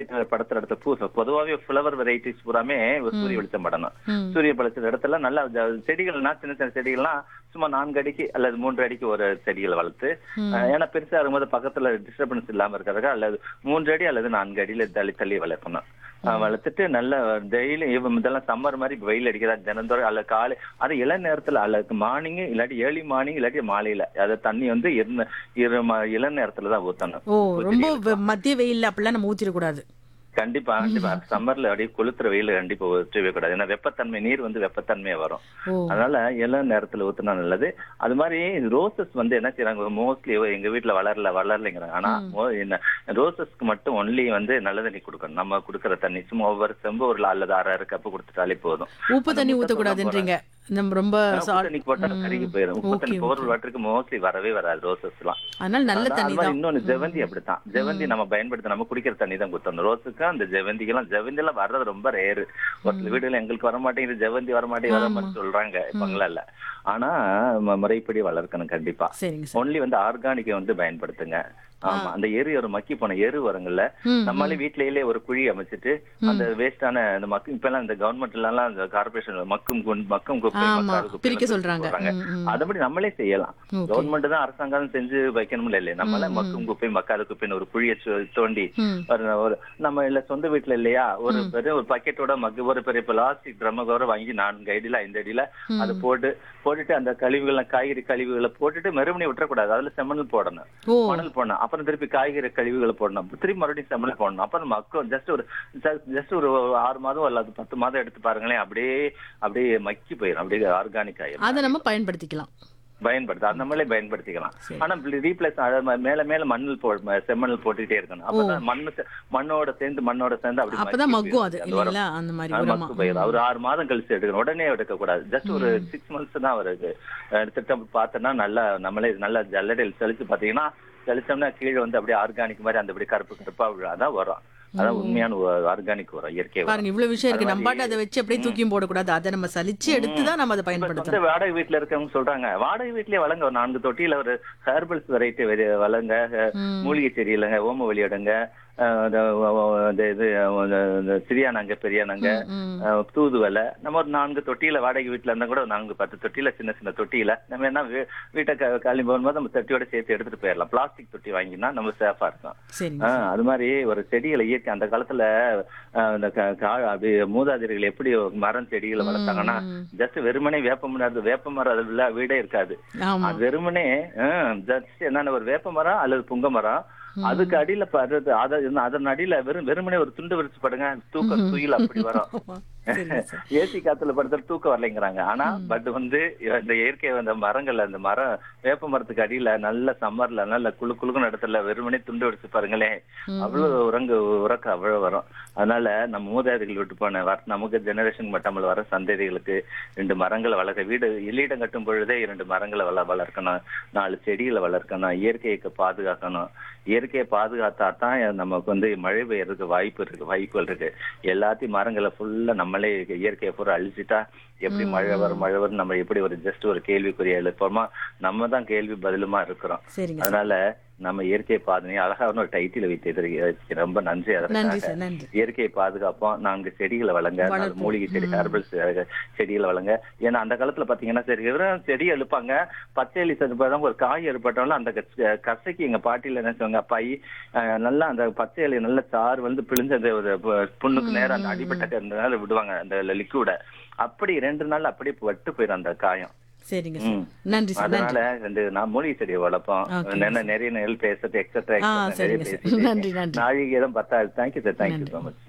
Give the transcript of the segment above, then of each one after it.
Light படத்துல இடத்த பூ பொதுவாகவே ஃபிளவர் வெரைட்டிஸ் பூராமே சூரிய வெளிச்சம் படணும் ம். சூரிய வெளிச்சம் இடத்துல நல்லா ஜ- செடிகள்னா சின்ன சின்ன செடிகள்லாம் சும்மா நான்கு அடிக்கு அல்லது மூன்று அடிக்கு ஒரு செடிகளை வளர்த்து அஹ், ஏன்னா பெருசா இருக்கும்போது பக்கத்துல டிஸ்டர்பன்ஸ் இல்லாம இருக்கிறதுக்கு அல்லது மூன்று அடி அல்லது நான்கு அடியில தள்ளி தள்ளி வளர்க்கணும் அஹ், வளர்த்துட்டு நல்ல டெய்லி இதெல்லாம் சம்மர் மாதிரி இப்ப வெயில் அடிக்கிறா தினந்தோறும் அல்ல காலை அது இள நேரத்துல அல்லது மார்னிங் இல்லாட்டி ஏர்லி மார்னிங் இல்லாட்டி மாலையில அது தண்ணி வந்து இருந்த இரு ம- இள நேரத்துல தான் ஊத்தணும் ஓ ரொம்ப வெ- மத்திய வெயில்ல அப்படிலாம் நம்ம ஊத்திடக்கூடாது கண்டிப்பா கண்டிப்பா சம்மர்ல அப்படியே கொளுத்துற வெயில் கண்டிப்பா ஊற்றவே கூடாது ஏன்னா வெப்பத்தன்மை நீர் வந்து வெப்பத்தன்மையா வரும் ஓ அதனால எல்லா நேரத்துல ஊத்துனா நல்லது அது மாதிரி ரோசஸ் வந்து என்ன செய்யறாங்க மோஸ்ட்லி எங்க வீட்ல வளரல வளரலைங்கிறாங்க ஆனா மோ- என்ன ரோசஸ்க்கு மட்டும் ஒன்லி வந்து நல்ல தண்ணி கொடுக்கணும் நம்ம கொடுக்கற தண்ணி சும்மா ஒவ்வொரு செம்பு ஒரு அல்லது அரை அரை கப்பு கொடுத்துட்டாலே போதும் உப்பு தண்ணி ஊத்தக்கூடாதுன்றீங்க நம்ம ரொம்ப உப்பு salt- தண்ணி போட்டா கருகி போயிடும் உப்பு தண்ணி Okay, போர் வாட்டருக்கு மோஸ்ட்லி வரவே வராது ரோசஸ் எல்லாம் அதனால நல்ல அதான் தண்ணி அது மாதிரி தான் இன்னொன்னு ஜெவந்தி அப்படித்தான் ஜெவந்தி நம்ம பயன்படுத்த நம்ம குடிக்கிற தண்ணி தான் குத்தணும் ரோஸுக்கு அந்த ஜெவந்திக்கெல்லாம் ஜெவந்தி எல்லாம் வர்றது ரொம்ப ரேரு ஒரு சில வீடுல எங்களுக்கு வர மாட்டேங்குது ஜெவந்தி வர மாட்டேங்குது வர மாட்டேங்குது சொல்றாங்க பங்களால ஆனா ம- முறைப்படி வளர்க்கணும் கண்டிப்பா சரிங்க சார் ஒன்லி வந்து ஆர்கானிக்கை வந்து பயன்படுத்துங்க ஆமா அந்த எரு ஒரு மக்கி போன எரு வருங்கல்ல ம், நம்மளே வீட்லயே ஒரு குழி அமைச்சிட்டு அந்த வேஸ்டான இந்த மக்கும் இப்ப எல்லாம் இந்த கவர்மெண்ட்ல எல்லாம் அந்த கார்பரேஷன் மக்கும் குண்- மக்கும் குப்பை ஆமா மக்காத குப்பை பிரிக்க எல்லாம் சொல்றாங்க சொல்றாங்க. ம், ம். அதபடி நம்மளே செய்யலாம் Okay. கவர்மெண்ட் தான் அரசாங்கம் செஞ்சு வைக்கணும்ல இல்லையா நம்மள மக்கும் குப்பை மக்காத குப்பைன்னு ஒரு குழியை சு- தோண்டி ம். ஒரு ஒரு- நம்ம இல்ல சொந்த வீட்டுல இல்லையா ஒரு பெரிய ஒரு பக்கெட்டோட மக்கு ஒரு பெரிய பிளாஸ்டிக் ட்ரம் கூட வாங்கி நான்கு அடியில ஐந்து அடியில அதை போட்டு போட்டுட்டு அந்த கழிவுகளை காய்கறி கழிவுகளை போட்டுட்டு மறுபடியும் விட்டுறக்கூடாது அதுல செம்மணல் போடணும் ஓ மணல் போடணும் அப்புறம் திருப்பி காய்கறி கழிவுகளை போடணும் திருப்பி மறுபடியும் செம்மணல் போடணும் அப்புறம் மக்கள் ஜஸ்ட் ஒரு ஜஸ்ட் ஒரு ஆறு மாதம் அல்லது பத்து மாதம் எடுத்து பாருங்களேன் அப்படியே அப்படியே மக்கி போயிடும் அப்படியே ஆர்கானிக் ஆயிரும் அதை நம்ம பயன்படுத்திக்கலாம் பயன்படுத்த அந்த நம்மளே பயன்படுத்திக்கலாம் ஆனா ரீப்ளேஸ் மேல மேல மண்ணில் போ செம்மண்ணில் போட்டுக்கிட்டே இருக்கணும் அப்பதான் மண்ணு சே- மண்ணோட சேர்ந்து மண்ணோட சேர்ந்து அப்படி அப்பதான் மக்கி மக்கும் அது போயிடும். இல்லைங்களா அந்த மாதிரி அது உரமா மக்கு போயிடும் ஒரு ஆறு மாதம் கழிச்சு எடுக்கணும் உடனே எடுக்க கூடாது ஜஸ்ட் ஒரு சிக்ஸ் மந்த்ஸ் தான் வருது திட்டம் பார்த்தோன்னா நல்லா நம்மளே நல்லா ஜல்லடையில் தெளிச்சு பாத்தீங்கன்னா தெளிச்சோம்னா கீழே வந்து அப்படியே ஆர்கானிக் மாதிரி அந்த அப்படியே கருப்பு கருப்பா விழும். அதான் வரும் அதான் உண்மையான ஆர்கானிக் உரம் இயற்கை உரம் பாருங்க இவ்வளவு விஷயம் இருக்கு நம்ம பாட்டு அதை வச்சு அப்படியே தூக்கியும் போடக்கூடாது அதை நம்ம சலிச்சு எடுத்து தான் நம்ம அதை இப்ப பயன்படுத்தணும் சொந்த வாடகை வீட்டுல இருக்கவங்க சொல்றாங்க வாடகை வீட்லயே வளங்க ஒரு நான்கு தொட்டியில ஒரு ஹெர்பல்ஸ் வெரைட்டி வளங்க அஹ், ம். மூலிகை செடி இல்லைங்க ஓம வெளியிடுங்க அஹ், அந்த வ- வ- இந்த இது அஹ், இந்த சிறியானங்க பெரியானங்க ம். அஹ், தூதுவலை நம்ம ஒரு நான்கு தொட்டியில வாடகை வீட்டுல இருந்தா கூட ஒரு நான்கு பத்து தொட்டியில சின்ன சின்ன தொட்டியில நம்ம என்ன வீ- வீட்டை க- காலி போகும்போது நம்ம தொட்டியோட சேர்த்து எடுத்துட்டு போயிடலாம் பிளாஸ்டிக் தொட்டி வாங்கினா நம்ம சேஃபா இருக்கும் சரிங்க ஆஹ் அது மாதிரி ஒரு செடிகளை இயற்கை அந்த காலத்துல ஆஹ் இந்த க- கா- அப்படி மூதாதையர்கள் எப்படி மரம் செடிகளை வளர்த்தாங்கன்னா ம். ஜஸ்ட் வெறுமனே வேப்ப மரம் வேப்ப மரம் அது இல்ல வீடே இருக்காது ஆமா அது வெறுமனே ஜஸ்ட் என்னன்னா ஒரு வேப்ப மரம் அல்லது புங்க மரம் அதுக்கு அடியில படுறது அத அதன் அடியில வெறும் வெறுமனே ஒரு துண்டு விரிச்சு படுங்க தூக்கம் துயில் அப்படி வரும் ஆமா. சரிங்க சார் ஏசி காத்துல படுத்துற தூக்கம் வரலைங்கிறாங்க ஆனா பட் வந்து இந்த இயற்கை அந்த மரங்கள் அந்த மரம் வேப்ப மரத்துக்கு அடியில நல்ல சம்மர்ல நல்ல குளு குளுக்குன்னு இடத்துல வெறுமனே துண்டு வெடிச்சு பாருங்களேன் அவ்வளவு உறங்கு உறக்கம் அவ்வளவு வரும் அதனால நம்ம மூதாதைகள் விட்டு போன வர நமக்கு ஜெனரேஷன் மட்டும் வர சந்ததிகளுக்கு ரெண்டு மரங்களை வளர்க்க வீடு இல்லீடம் கட்டும் பொழுதே இரண்டு மரங்களை வள வளர்க்கணும் நாலு செடிகளை வளர்க்கணும் இயற்கையை பாதுகாக்கணும் இயற்கையை பாதுகாத்தா தான் நமக்கு வந்து மழை பெய்யறதுக்கு வாய்ப்பு இருக்கு வாய்ப்புகள் இருக்கு எல்லாத்தையும் மரங்களை ஃபுல்லா நம்மளே இயற்கையை பூரா அழிச்சிட்டா எப்படி மழை வரும் மழை வரும் நம்ம எப்படி ஒரு ஜஸ்ட் ஒரு கேள்விக்குரிய எழுப்போமா நம்ம தான் கேள்வி பதிலுமா இருக்கிறோம் சரிங்க சார் அதனால நம்ம இயற்கையை பாதுகாப்பு அழகான ஒரு டைட்டில் வைத்து ரொம்ப நன்றி நன்றி அதற்காக சார் நன்றி இயற்கையை பாதுகாப்போம் நான்கு செடிகளை வளங்க நாலு வளர்ப்போம். மூலிகை செடி ஹெர்பல்ஸ் செடிகளை வளங்க ஏன்னா அந்த காலத்துல பாத்தீங்கன்னா சரி வெறும் செடி எழுப்பாங்க பச்சை எலி செதுப்பாங்க ஒரு காய் ஏற்பட்டாலும் அந்த கச்ச- கசைக்கு எங்க பாட்டியில என்ன சொல்லுவாங்க அப்பாயி அஹ், நல்லா அந்த பச்சை இலை நல்ல சாறு வந்து பிழிஞ்ச அந்த ஒரு பு- புண்ணுக்கு நேரம் அந்த அடிபட்ட நேரம் விடுவாங்க அந்த லிக்விட அப்படி ரெண்டு நாள் அப்படியே வட்டு போயிடும் அந்த காயம் சரிங்க சார் ம். நன்றி சார் நன்றி அதனால ரெண்டு நான் மூலிகை செடியை வளர்ப்போம் Okay. என்ன நிறைய நெல் பேசுறது எக்ஸட்ரா ஆ, நிறைய சரிங்க சார். பேசிட்டு நன்றி, நன்றி. நாழிகை தான் பத்தாது தேங்க்யூ சார் தேங்க்யூ நன்றி. ஸோ மச்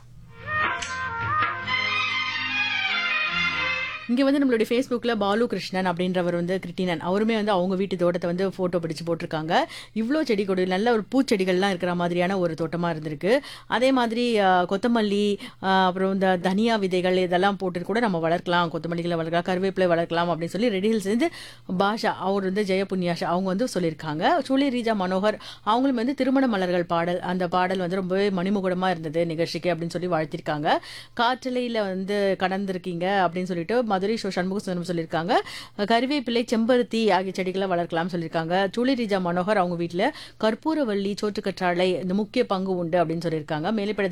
இங்க வந்து நம்மளுடைய ஃபேஸ்புக்ல பாலு கிருஷ்ணன் அப்படின்றவர் வந்து கிருட்டினன் அவருமே வந்து அவங்க வீட்டு தோட்டத்தை வந்து போட்டோ பிடிச்சு போட்டிருக்காங்க இவ்வளோ செடி கொடி நல்ல ஒரு பூச்செடிகள்லாம் இருக்கிற மாதிரியான ஒரு தோட்டமா இருந்திருக்கு அதே மாதிரி ஆஹ், கொத்தமல்லி ஆஹ், அப்புறம் இந்த தனியா விதைகள் இதெல்லாம் போட்டு கூட நம்ம வளர்க்கலாம் கொத்தமல்லிகளை வளர்க்கலாம் கருவேப்பிலை வளர்க்கலாம் அப்படின்னு சொல்லி ரெடி ஹில்ஸ் வந்து பாஷா அவர் வந்து ஜெயபுண்ணியாஷா அவங்க வந்து சொல்லியிருக்காங்க சூலி ரீஜா மனோகர் அவங்களும் வந்து திருமண மலர்கள் பாடல் அந்த பாடல் வந்து ரொம்பவே மணிமுகடமா இருந்தது நிகழ்ச்சிக்கு அப்படின்னு சொல்லி வாழ்த்திருக்காங்க காற்றலையில வந்து கடந்திருக்கீங்க அப்படின்னு சொல்லிட்டு மதுரை ஷோ சண்முக சுந்தரம் சொல்லியிருக்காங்க கருவேப்பிலை செம்பருத்தி ஆகிய செடிகளை வளர்க்கலாம் சொல்லியிருக்காங்க சூளி ரீஜா மனோகர் அவங்க வீட்டில் கற்பூரவள்ளி சோற்றுக்கற்றாழை இந்த முக்கிய பங்கு உண்டு அப்படின்னு சொல்லியிருக்காங்க மேலே